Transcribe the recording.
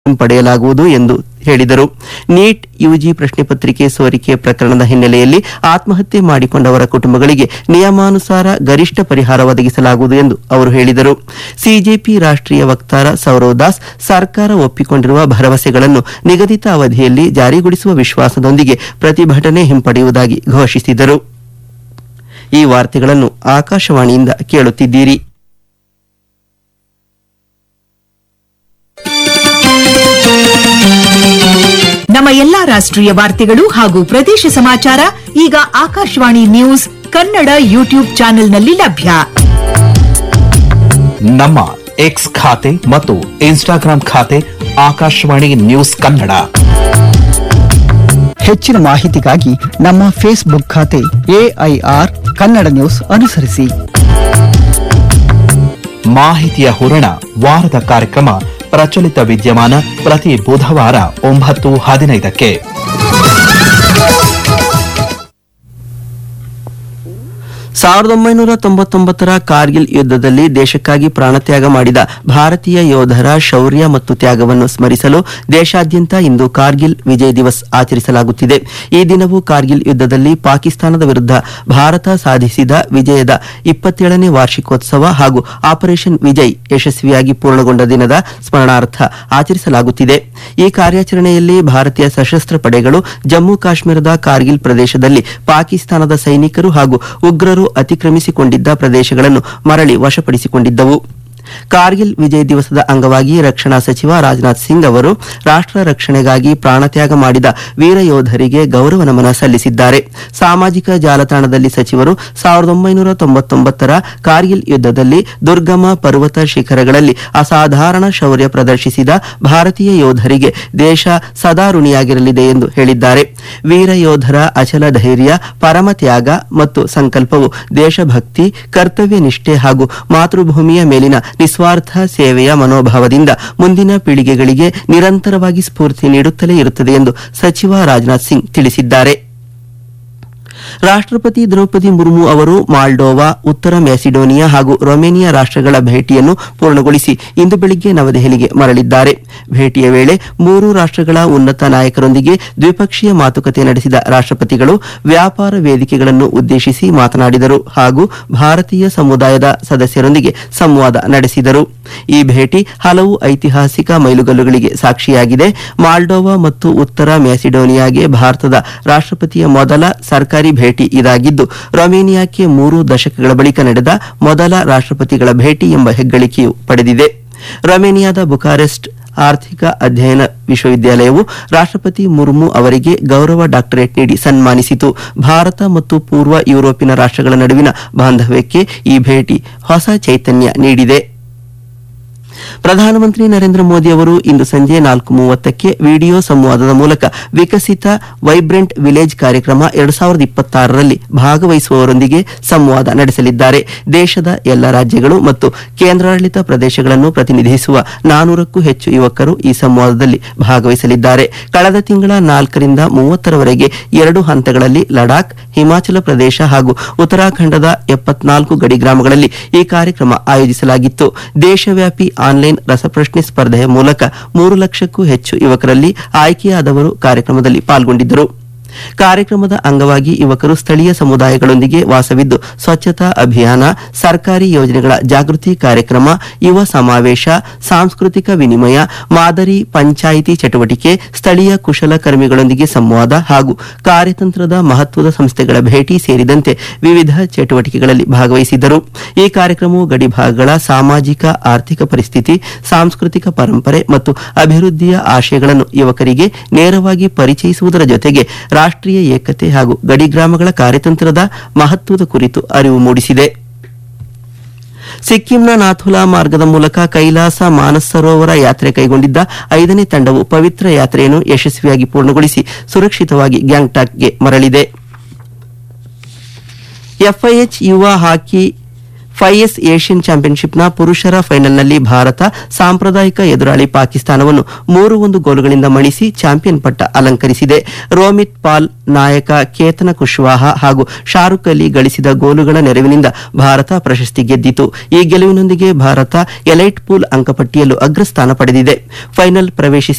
ಹಿಂಪಡೆಯಲಾಗುವುದು ಎಂದು ಹೇಳಿದರು NEET UG ಪ್ರಶ್ನೆ ಪತ್ರಿಕೆ ಸೋರಿಕೆ ಪ್ರಕರಣದ ಹಿನ್ನೆಲೆಯಲ್ಲಿ ಆತ್ಮಹತ್ಯೆ ಮಾಡಿಕೊಂಡವರ ಕುಟುಂಬಗಳಿಗೆ ನಿಯಮಾನುಸಾರ ಗರಿಷ್ಠ ಪರಿಹಾರ ಒದಗಿಸಲಾಗುವುದು ಎಂದು ಅವರು ಹೇಳಿದರು ಸಿಜೆಪಿ ರಾಷ್ಟ್ರೀಯ ವಕ್ತಾರ ಸೌರವ್ ದಾಸ್ ಸರ್ಕಾರ ಒಪ್ಪಿಕೊಂಡಿರುವ ಭರವಸೆಗಳನ್ನು ನಿಗದಿತ ಅವಧಿಯಲ್ಲಿ ಜಾರಿಗೊಳಿಸುವ ವಿಶ್ವಾಸದೊಂದಿಗೆ ಪ್ರತಿಭಟನೆ ಹಿಂಪಡೆಯುವುದಾಗಿ ಘೋಷಿಸಿದರು ಈ ವಾರ್ತೆಗಳನ್ನು ಆಕಾಶವಾಣಿಯಿಂದ ಕೇಳುತ್ತಿದ್ದೀರಿ ನಮ್ಮ ಎಲ್ಲಾ ರಾಷ್ಟ್ರೀಯ ವಾರ್ತೆಗಳು ಹಾಗೂ ಪ್ರದೇಶ ಸಮಾಚಾರ ಈಗ ಆಕಾಶವಾಣಿ ನ್ಯೂಸ್ ಕನ್ನಡ ಯೂಟ್ಯೂಬ್ ಚಾನೆಲ್ನಲ್ಲಿ ಲಭ್ಯ ನಮ್ಮ ಎಕ್ಸ್ ಖಾತೆ ಮತ್ತು ಇನ್ಸ್ಟಾಗ್ರಾಂ ಖಾತೆ ಆಕಾಶವಾಣಿ ನ್ಯೂಸ್ ಕನ್ನಡ ಹೆಚ್ಚಿನ ಮಾಹಿತಿಗಾಗಿ ನಮ್ಮ ಫೇಸ್ಬುಕ್ ಖಾತೆ ಎಐಆರ್ ಕನ್ನಡ ನ್ಯೂಸ್ ಅನುಸರಿಸಿ ಮಾಹಿತಿಯ ಹೂರಣ ವಾರದ ಕಾರ್ಯಕ್ರಮ ಪ್ರಚಲಿತ ವಿದ್ಯಮಾನ ಪ್ರತಿ ಬುಧವಾರ ಒಂಬತ್ತು ಹದಿನೈದಕ್ಕೆ ಸಾವಿರದ ಒಂಬೈನೂರ ತೊಂಬತ್ತೊಂಬತ್ತರ ಕಾರ್ಗಿಲ್ ಯುದ್ಧದಲ್ಲಿ ದೇಶಕ್ಕಾಗಿ ಪ್ರಾಣತ್ಯಾಗ ಮಾಡಿದ ಭಾರತೀಯ ಯೋಧರ ಶೌರ್ಯ ಮತ್ತು ತ್ಯಾಗವನ್ನು ಸ್ಮರಿಸಲು ದೇಶಾದ್ಯಂತ ಇಂದು ಕಾರ್ಗಿಲ್ ವಿಜಯ್ ದಿವಸ್ ಆಚರಿಸಲಾಗುತ್ತಿದೆ ಈ ದಿನವು ಕಾರ್ಗಿಲ್ ಯುದ್ಧದಲ್ಲಿ ಪಾಕಿಸ್ತಾನದ ವಿರುದ್ಧ ಭಾರತ ಸಾಧಿಸಿದ ವಿಜಯದ ಇಪ್ಪತ್ತೇಳನೇ ವಾರ್ಷಿಕೋತ್ಸವ ಹಾಗೂ ಆಪರೇಷನ್ ವಿಜಯ್ ಯಶಸ್ವಿಯಾಗಿ ಪೂರ್ಣಗೊಂಡ ದಿನದ ಸ್ಮರಣಾರ್ಥ ಆಚರಿಸಲಾಗುತ್ತಿದೆ ಈ ಕಾರ್ಯಾಚರಣೆಯಲ್ಲಿ ಭಾರತೀಯ ಸಶಸ್ತ್ರ ಪಡೆಗಳು ಜಮ್ಮು ಕಾಶ್ಮೀರದ ಕಾರ್ಗಿಲ್ ಪ್ರದೇಶದಲ್ಲಿ ಪಾಕಿಸ್ತಾನದ ಸೈನಿಕರು ಹಾಗೂ ಉಗ್ರರು ಅತಿಕ್ರಮಿಸಿಕೊಂಡಿದ್ದ ಪ್ರದೇಶಗಳನ್ನು ಮರಳಿ ವಶಪಡಿಸಿಕೊಂಡಿದ್ದವು ಕಾರ್ಗಿಲ್ ವಿಜಯ್ ದಿವಸದ ಅಂಗವಾಗಿ ರಕ್ಷಣಾ ಸಚಿವ ರಾಜನಾಥ್ ಸಿಂಗ್ ಅವರು ರಾಷ್ಟ್ರ ರಕ್ಷಣೆಗಾಗಿ ಪ್ರಾಣತ್ಯಾಗ ಮಾಡಿದ ವೀರ ಯೋಧರಿಗೆ ಗೌರವ ನಮನ ಸಲ್ಲಿಸಿದ್ದಾರೆ ಸಾಮಾಜಿಕ ಜಾಲತಾಣದಲ್ಲಿ ಸಚಿವರು ಸಾವಿರದ ಒಂಬೈನೂರ ತೊಂಬತ್ತೊಂಬತ್ತರ ಕಾರ್ಗಿಲ್ ಯುದ್ಧದಲ್ಲಿ ದುರ್ಗಮ ಪರ್ವತ ಶಿಖರಗಳಲ್ಲಿ ಅಸಾಧಾರಣ ಶೌರ್ಯ ಪ್ರದರ್ಶಿಸಿದ ಭಾರತೀಯ ಯೋಧರಿಗೆ ದೇಶ ಸದಾ ಋಣಿಯಾಗಿರಲಿದೆ ಎಂದು ಹೇಳಿದ್ದಾರೆ ವೀರ ಯೋಧರ ಅಚಲ ಧೈರ್ಯ ಪರಮ ತ್ಯಾಗ ಮತ್ತು ಸಂಕಲ್ಪವು ದೇಶಭಕ್ತಿ ಕರ್ತವ್ಯ ನಿಷ್ಠೆ ಹಾಗೂ ಮಾತೃಭೂಮಿಯ ಮೇಲಿನ ನಿಸ್ವಾರ್ಥ ಸೇವೆಯ ಮನೋಭಾವದಿಂದ ಮುಂದಿನ ಪೀಳಿಗೆಗಳಿಗೆ ನಿರಂತರವಾಗಿ ಸ್ಫೂರ್ತಿ ನೀಡುತ್ತಲೇ ಇರುತ್ತದೆ ಎಂದು ಸಚಿವ ರಾಜನಾಥ್ ಸಿಂಗ್ ತಿಳಿಸಿದ್ದಾರೆ ರಾಷ್ಟ್ರಪತಿ ದ್ರೌಪದಿ ಮುರ್ಮು ಅವರು ಮಾಲ್ಡೋವಾ ಉತ್ತರ ಮ್ಯಾಸಿಡೋನಿಯಾ ಹಾಗೂ ರೊಮೇನಿಯಾ ರಾಷ್ಟ್ರಗಳ ಭೇಟಿಯನ್ನು ಪೂರ್ಣಗೊಳಿಸಿ ಇಂದು ಬೆಳಿಗ್ಗೆ ನವದೆಹಲಿಗೆ ಮರಳಿದ್ದಾರೆ ಭೇಟಿಯ ವೇಳೆ ಮೂರು ರಾಷ್ಟ್ರಗಳ ಉನ್ನತ ನಾಯಕರೊಂದಿಗೆ ದ್ವಿಪಕ್ಷೀಯ ಮಾತುಕತೆ ನಡೆಸಿದ ರಾಷ್ಟ್ರಪತಿಗಳು ವ್ಯಾಪಾರ ವೇದಿಕೆಗಳನ್ನು ಉದ್ದೇಶಿಸಿ ಮಾತನಾಡಿದರು ಹಾಗೂ ಭಾರತೀಯ ಸಮುದಾಯದ ಸದಸ್ಯರೊಂದಿಗೆ ಸಂವಾದ ನಡೆಸಿದರು ಈ ಭೇಟಿ ಹಲವು ಐತಿಹಾಸಿಕ ಮೈಲುಗಲ್ಲುಗಳಿಗೆ ಸಾಕ್ಷಿಯಾಗಿದೆ ಮಾಲ್ಡೋವಾ ಮತ್ತು ಉತ್ತರ ಮ್ಯಾಸಿಡೋನಿಯಾಗೆ ಭಾರತದ ರಾಷ್ಟ್ರಪತಿಯ ಮೊದಲ ಸರ್ಕಾರಿ ಭೇಟಿ ಇದಾಗಿದ್ದು ರೊಮೇನಿಯಾಕ್ಕೆ ಮೂರು ದಶಕಗಳ ಬಳಿಕ ನಡೆದ ಮೊದಲ ರಾಷ್ಟ್ರಪತಿಗಳ ಭೇಟಿ ಎಂಬ ಹೆಗ್ಗಳಿಕೆಯು ಪಡೆದಿದೆ ರೊಮೇನಿಯಾದ ಬುಕಾರೆಸ್ಟ್ ಆರ್ಥಿಕ ಅಧ್ಯಯನ ವಿಶ್ವವಿದ್ಯಾಲಯವು ರಾಷ್ಟ್ರಪತಿ ಮುರ್ಮು ಅವರಿಗೆ ಗೌರವ ಡಾಕ್ಟರೇಟ್ ನೀಡಿ ಸನ್ಮಾನಿಸಿತು ಭಾರತ ಮತ್ತು ಪೂರ್ವ ಯುರೋಪಿನ ರಾಷ್ಟ್ರಗಳ ನಡುವಿನ ಬಾಂಧವ್ಯಕ್ಕೆ ಈ ಭೇಟಿ ಹೊಸ ಚೈತನ್ಯ ನೀಡಿದೆ ಪ್ರಧಾನಮಂತ್ರಿ ನರೇಂದ್ರ ಮೋದಿ ಅವರು ಇಂದು ಸಂಜೆ ನಾಲ್ಕು ಮೂವತ್ತಕ್ಕೆ ವಿಡಿಯೋ ಸಂವಾದದ ಮೂಲಕ ವಿಕಸಿತ ವೈಬ್ರೆಂಟ್ ವಿಲೇಜ್ ಕಾರ್ಯಕ್ರಮ ಎರಡು ಸಾವಿರದ ಇಪ್ಪತ್ತಾರರಲ್ಲಿ ಭಾಗವಹಿಸುವವರೊಂದಿಗೆ ಸಂವಾದ ನಡೆಸಲಿದ್ದಾರೆ ದೇಶದ ಎಲ್ಲ ರಾಜ್ಯಗಳು ಮತ್ತು ಕೇಂದ್ರಾಡಳಿತ ಪ್ರದೇಶಗಳನ್ನು ಪ್ರತಿನಿಧಿಸುವ ನಾನೂರಕ್ಕೂ ಹೆಚ್ಚು ಯುವಕರು ಈ ಸಂವಾದದಲ್ಲಿ ಭಾಗವಹಿಸಲಿದ್ದಾರೆ ಕಳೆದ ತಿಂಗಳ ನಾಲ್ಕರಿಂದ ಮೂವತ್ತರವರೆಗೆ ಎರಡು ಹಂತಗಳಲ್ಲಿ ಲಡಾಖ್ ಹಿಮಾಚಲ ಪ್ರದೇಶ ಹಾಗೂ ಉತ್ತರಾಖಂಡದ ಎಪ್ಪತ್ನಾಲ್ಕು ಗಡಿ ಗ್ರಾಮಗಳಲ್ಲಿ ಈ ಕಾರ್ಯಕ್ರಮ ಆಯೋಜಿಸಲಾಗಿತ್ತು ದೇಶವ್ಯಾಪಿ ಆನ್ಲೈನ್ ರಸಪ್ರಶ್ನೆ ಸ್ಪರ್ಧೆಯ ಮೂಲಕ ಮೂರು ಲಕ್ಷಕ್ಕೂ ಹೆಚ್ಚು ಯುವಕರಲ್ಲಿ ಆಯ್ಕೆಯಾದವರು ಕಾರ್ಯಕ್ರಮದಲ್ಲಿ ಪಾಲ್ಗೊಂಡಿದ್ದರು ಕಾರ್ಯಕ್ರಮದ ಅಂಗವಾಗಿ ಯುವಕರು ಸ್ಥಳೀಯ ಸಮುದಾಯಗಳೊಂದಿಗೆ ವಾಸವಿದ್ದು ಸ್ವಚ್ಛತಾ ಅಭಿಯಾನ ಸರ್ಕಾರಿ ಯೋಜನೆಗಳ ಜಾಗೃತಿ ಕಾರ್ಯಕ್ರಮ ಯುವ ಸಮಾವೇಶ ಸಾಂಸ್ಕೃತಿಕ ವಿನಿಮಯ ಮಾದರಿ ಪಂಚಾಯಿತಿ ಚಟುವಟಿಕೆ ಸ್ಥಳೀಯ ಕುಶಲಕರ್ಮಿಗಳೊಂದಿಗೆ ಸಂವಾದ ಹಾಗೂ ಕಾರ್ಯತಂತ್ರದ ಮಹತ್ವದ ಸಂಸ್ಥೆಗಳ ಭೇಟಿ ಸೇರಿದಂತೆ ವಿವಿಧ ಚಟುವಟಿಕೆಗಳಲ್ಲಿ ಭಾಗವಹಿಸಿದ್ದರು ಈ ಕಾರ್ಯಕ್ರಮವು ಗಡಿಭಾಗಗಳ ಸಾಮಾಜಿಕ ಆರ್ಥಿಕ ಪರಿಸ್ಥಿತಿ ಸಾಂಸ್ಕೃತಿಕ ಪರಂಪರೆ ಮತ್ತು ಅಭಿವೃದ್ಧಿಯ ಆಶಯಗಳನ್ನು ಯುವಕರಿಗೆ ನೇರವಾಗಿ ಪರಿಚಯಿಸುವುದರ ಜೊತೆಗೆ ರಾಷ್ಟ್ರೀಯ ಏಕತೆ ಹಾಗೂ ಗಡಿ ಗ್ರಾಮಗಳ ಕಾರ್ಯತಂತ್ರದ ಮಹತ್ವದ ಕುರಿತು ಅರಿವು ಮೂಡಿಸಿದೆ ಸಿಕ್ಕಿಂನ ನಾಥುಲಾ ಮಾರ್ಗದ ಮೂಲಕ ಕೈಲಾಸ ಮಾನಸ್ ಸರೋವರ ಯಾತ್ರೆ ಕೈಗೊಂಡಿದ್ದ ಐದನೇ ತಂಡವು ಪವಿತ್ರ ಯಾತ್ರೆಯನ್ನು ಯಶಸ್ವಿಯಾಗಿ ಪೂರ್ಣಗೊಳಿಸಿ ಸುರಕ್ಷಿತವಾಗಿ ಗ್ಯಾಂಗ್ಟಾಕ್ಗೆ ಮರಳಿದೆ ಎಫ್ಐಎಚ್ ಯುವ ಹಾಕಿ ಫೈಎಸ್ ಏಷ್ಯನ್ ಚಾಂಪಿಯನ್ಶಿಪ್ನ ಪುರುಷರ ಫೈನಲ್ನಲ್ಲಿ ಭಾರತ ಸಾಂಪ್ರದಾಯಿಕ ಎದುರಾಳಿ ಪಾಕಿಸ್ತಾನವನ್ನು ಮೂರು ಒಂದು ಗೋಲುಗಳಿಂದ ಮಣಿಸಿ ಚಾಂಪಿಯನ್ ಪಟ್ಟ ಅಲಂಕರಿಸಿದೆ ರೋಮಿತ್ ಪಾಲ್ ನಾಯಕ ಕೇತನ ಕುಶ್ವಾಹ ಹಾಗೂ ಶಾರುಖ್ ಅಲಿ ಗಳಿಸಿದ ಗೋಲುಗಳ ನೆರವಿನಿಂದ ಭಾರತ ಪ್ರಶಸ್ತಿ ಗೆದ್ದಿತು ಈ ಗೆಲುವಿನೊಂದಿಗೆ ಭಾರತ ಎಲೈಟ್ ಪೂಲ್ ಅಂಕಪಟ್ಟಿಯಲ್ಲೂ ಅಗ್ರಸ್ಥಾನ ಪಡೆದಿದೆ ಫೈನಲ್ ಪ್ರವೇಶಿಸಿ